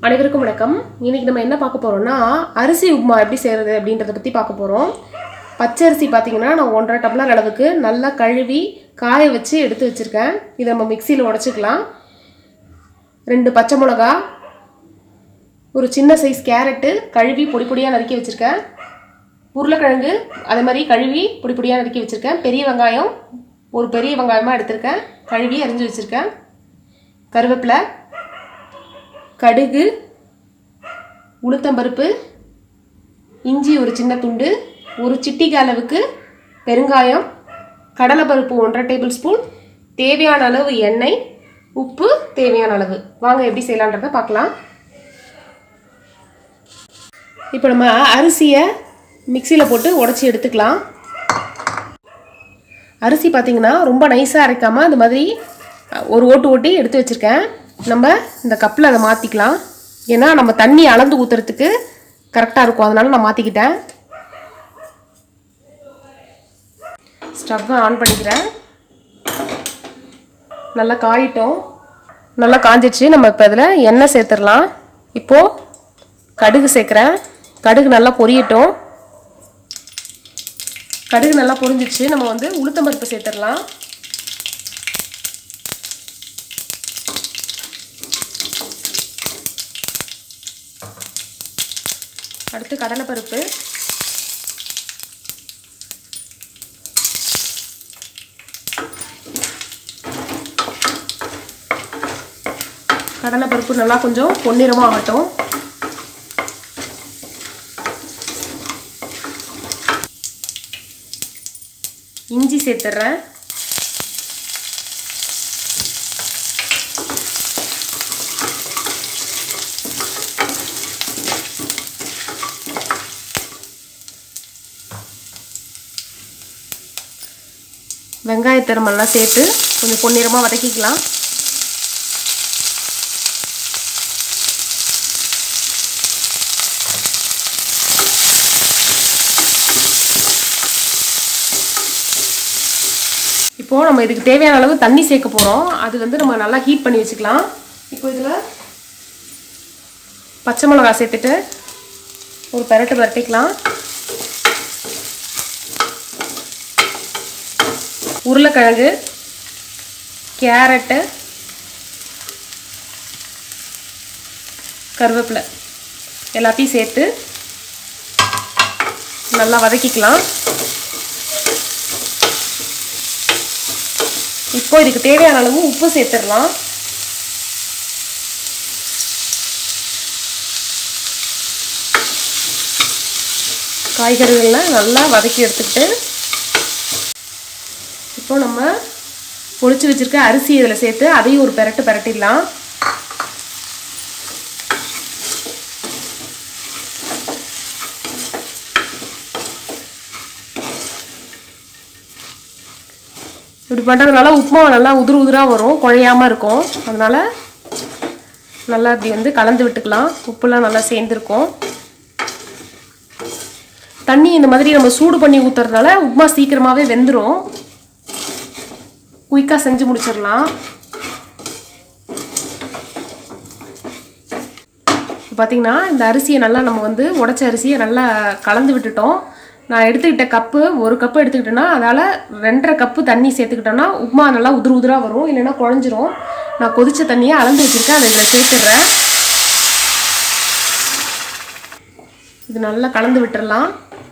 அனைவருக்கும் வணக்கம் இன்னைக்கு நம்ம என்ன பார்க்க போறோம்னா அரிசி உப்புமா எப்படி செய்யறது அப்படின்றத பத்தி பார்க்க போறோம் பச்சரிசி பார்த்தீங்கன்னா நான் ஒன்றரை டம்ளர் அளவுக்கு நல்லா கழுவி காய வச்சு எடுத்து வச்சிருக்கேன் இதை நம்ம மிக்சியில் உடச்சிக்கலாம் ரெண்டு பச்சை மிளகா ஒரு சின்ன சைஸ் கேரட்டு கழுவி பொடி பொடியாக நறுக்கி வச்சிருக்கேன் உருளைக்கிழங்கு அதே மாதிரி கழுவி பொடி பொடியாக நறுக்கி வச்சிருக்கேன் பெரிய வெங்காயம் ஒரு பெரிய வெங்காயமாக எடுத்திருக்கேன் கழுவி அரிஞ்சு வச்சிருக்கேன் கருவேப்பிலை கடுகு உளுத்தம்பருப்பு இஞ்சி ஒரு சின்ன துண்டு ஒரு சிட்டிகை அளவுக்கு பெருங்காயம் கடலைப்பருப்பு ஒன்றரை டேபிள் ஸ்பூன் தேவையான அளவு எண்ணெய் உப்பு தேவையான அளவு வாங்க எப்படி செய்யலான்றதை பார்க்கலாம் இப்போ நம்ம அரிசியை மிக்சியில் போட்டு உடச்சி எடுத்துக்கலாம் அரிசி பார்த்தீங்கன்னா ரொம்ப நைஸாக அரைக்காமல் அந்த மாதிரி ஒரு ஓட்டு ஓட்டி எடுத்து வச்சுருக்கேன் நம்ம இந்த கப்பில் அதை மாற்றிக்கலாம் ஏன்னா நம்ம தண்ணி அளந்து ஊற்றுறதுக்கு கரெக்டாக இருக்கும் அதனால நான் மாற்றிக்கிட்டேன் ஸ்டவ்வை ஆன் பண்ணிக்கிறேன் நல்லா காயிட்டோம் நல்லா காஞ்சிடுச்சு நம்ம இப்போ இதில் எண்ணெய் சேர்த்துடலாம் இப்போது கடுகு சேர்க்குறேன் கடுகு நல்லா பொரியட்டும் கடுகு நல்லா பொரிஞ்சிடுச்சு நம்ம வந்து உளுத்தம்பருப்பு சேர்த்துடலாம் அடுத்து கடலைப்பருப்பு கடலைப்பருப்பு நல்லா கொஞ்சம் பொன்னிறமாக ஆகட்டும் இஞ்சி சேர்த்துட்றேன் வெங்காயத்தை நம்ம நல்லா சேர்த்து கொஞ்சம் பொன்னிறமாக வதக்கிக்கலாம் இப்போது நம்ம இதுக்கு தேவையான அளவு தண்ணி சேர்க்க போகிறோம் அது வந்து நம்ம நல்லா ஹீட் பண்ணி வச்சுக்கலாம் இப்போ இதில் பச்சை மிளகா சேர்த்துட்டு ஒரு பரட்டு பரட்டிக்கலாம் உருளைக்கிழங்கு கேரட்டு கருவேப்பிலை எல்லாத்தையும் சேர்த்து நல்லா வதக்கிக்கலாம் இப்போ இதுக்கு தேவையான அளவு உப்பு சேர்த்துடலாம் காய்கறிகள்லாம் நல்லா வதக்கி எடுத்துக்கிட்டு இப்போ நம்ம பொடிச்சு வச்சிருக்க அரிசி இதில் சேர்த்து அதையும் ஒரு பெரட்டு பெரட்டிடலாம் இப்படி பண்ணுறதுனால உப்புமா நல்லா உதிர் உதிராக வரும் குழையாமல் இருக்கும் அதனால் நல்லா இப்படி வந்து கலந்து விட்டுக்கலாம் உப்புலாம் நல்லா சேர்ந்துருக்கும் தண்ணி இந்த மாதிரி நம்ம சூடு பண்ணி ஊற்றுறதுனால உப்புமா சீக்கிரமாகவே வெந்துடும் குயிக்காக செஞ்சு முடிச்சிடலாம் பார்த்திங்கன்னா இந்த அரிசியை நல்லா நம்ம வந்து உடச்ச அரிசியை நல்லா கலந்து விட்டுட்டோம் நான் எடுத்துக்கிட்ட கப்பு ஒரு கப்பு எடுத்துக்கிட்டேன்னா அதால் ரெண்டரை கப்பு தண்ணி சேர்த்துக்கிட்டோன்னா உப்புமா நல்லா உதிர் உதிராக வரும் இல்லைன்னா குழஞ்சிரும் நான் கொதிச்ச தண்ணியை அளந்து வச்சுருக்கேன் அதை இதில் சேர்த்துடுறேன் இது நல்லா கலந்து விட்டுறலாம்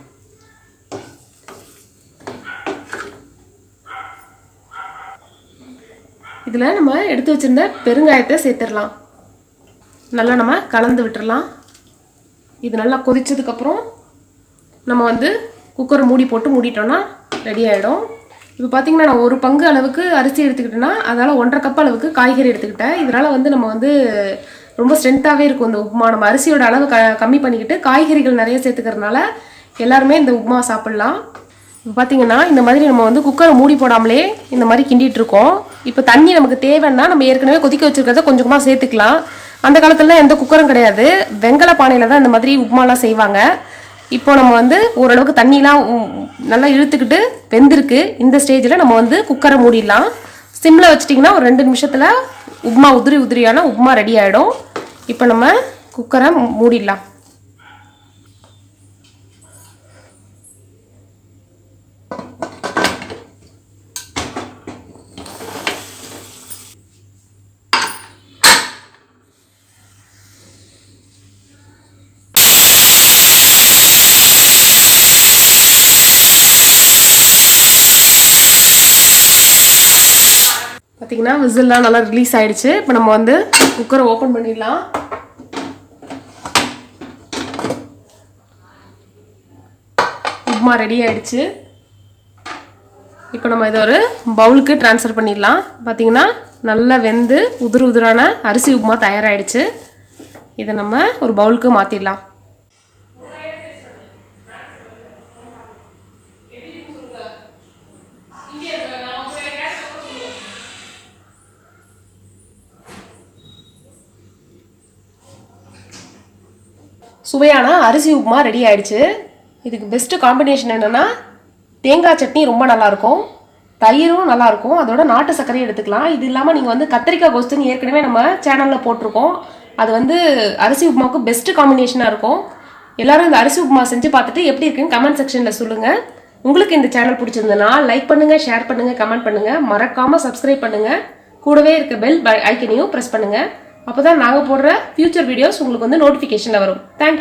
இதில் நம்ம எடுத்து வச்சுருந்த பெருங்காயத்தை சேர்த்துடலாம் நல்லா நம்ம கலந்து விட்டுறலாம் இது நல்லா கொதிச்சதுக்கப்புறம் நம்ம வந்து குக்கரை மூடி போட்டு மூடிட்டோன்னா ரெடி ஆகிடும் இப்போ பார்த்தீங்கன்னா நான் ஒரு பங்கு அளவுக்கு அரிசி எடுத்துக்கிட்டேன்னா அதனால் ஒன்றரை கப் அளவுக்கு காய்கறி எடுத்துக்கிட்டேன் இதனால் வந்து நம்ம வந்து ரொம்ப ஸ்ட்ரென்த்தாகவே இருக்கும் இந்த உப்புமா நம்ம அரிசியோட அளவு க கம்மி பண்ணிக்கிட்டு காய்கறிகள் நிறைய சேர்த்துக்கிறதுனால எல்லாருமே இந்த உப்புமா சாப்பிட்லாம் இப்போ பார்த்தீங்கன்னா இந்த மாதிரி நம்ம வந்து குக்கரை மூடி போடாமலே இந்த மாதிரி கிண்டிட்டு இருக்கோம் இப்போ தண்ணி நமக்கு தேவைன்னா நம்ம ஏற்கனவே கொதிக்க வச்சிருக்கிறத கொஞ்சம் கொஞ்சமாக சேர்த்துக்கலாம் அந்த காலத்துலலாம் எந்த குக்கரும் கிடையாது வெங்கல பானையில் தான் இந்த மாதிரி உப்புமாலாம் செய்வாங்க இப்போ நம்ம வந்து ஓரளவுக்கு தண்ணிலாம் உம், நல்லா இழுத்துக்கிட்டு வெந்திருக்கு இந்த ஸ்டேஜில் நம்ம வந்து குக்கரை மூடிடலாம் சிம்மில் வச்சிட்டிங்கன்னா ஒரு ரெண்டு நிமிஷத்தில் உப்புமா உதிரி உதிரியான உப்புமா ரெடி ஆகிடும் இப்போ நம்ம குக்கரை மூ- மூடிடலாம் பார்த்தீங்கன்னா விசில்லாம் நல்லா ரிலீஸ் ஆயிடுச்சு இப்போ நம்ம வந்து குக்கரை ஓப்பன் பண்ணிடலாம் உப்மா ரெடி ஆயிடுச்சு இப்போ நம்ம இதை ஒரு பவுலுக்கு ட்ரான்ஸ்ஃபர் பண்ணிடலாம் பார்த்தீங்கன்னா நல்லா வெந்து உதிர் உதிரான அரிசி உப்புமா தயாராகிடுச்சு இதை நம்ம ஒரு பவுலுக்கு மாற்றிடலாம் சுவையான அரிசி உப்புமா ரெடி ஆயிடுச்சு இதுக்கு பெஸ்ட்டு காம்பினேஷன் என்னென்னா தேங்காய் சட்னி ரொம்ப நல்லாயிருக்கும் தயிரும் நல்லாயிருக்கும் அதோட நாட்டு சர்க்கரையும் எடுத்துக்கலாம் இது இல்லாமல் நீங்கள் வந்து கத்திரிக்காய் கோஸ்துன்னு ஏற்கனவே நம்ம சேனலில் போட்டிருக்கோம் அது வந்து அரிசி உப்புமாவுக்கு பெஸ்ட்டு காம்பினேஷனாக இருக்கும் எல்லாரும் இந்த அரிசி உப்புமா செஞ்சு பார்த்துட்டு எப்படி இருக்குன்னு கமெண்ட் செக்ஷனில் சொல்லுங்கள் உங்களுக்கு இந்த சேனல் பிடிச்சிருந்ததுன்னா லைக் பண்ணுங்கள் ஷேர் பண்ணுங்கள் கமெண்ட் பண்ணுங்கள் மறக்காமல் சப்ஸ்கிரைப் பண்ணுங்கள் கூடவே இருக்க பெல் ஐக்கனையும் ப்ரெஸ் பண்ணுங்கள் அப்போ தான் நாங்கள் போடுற ஃபியூச்சர் வீடியோஸ் உங்களுக்கு வந்து நோட்டிஃபிகேஷனில் வரும் தேங்க்யூ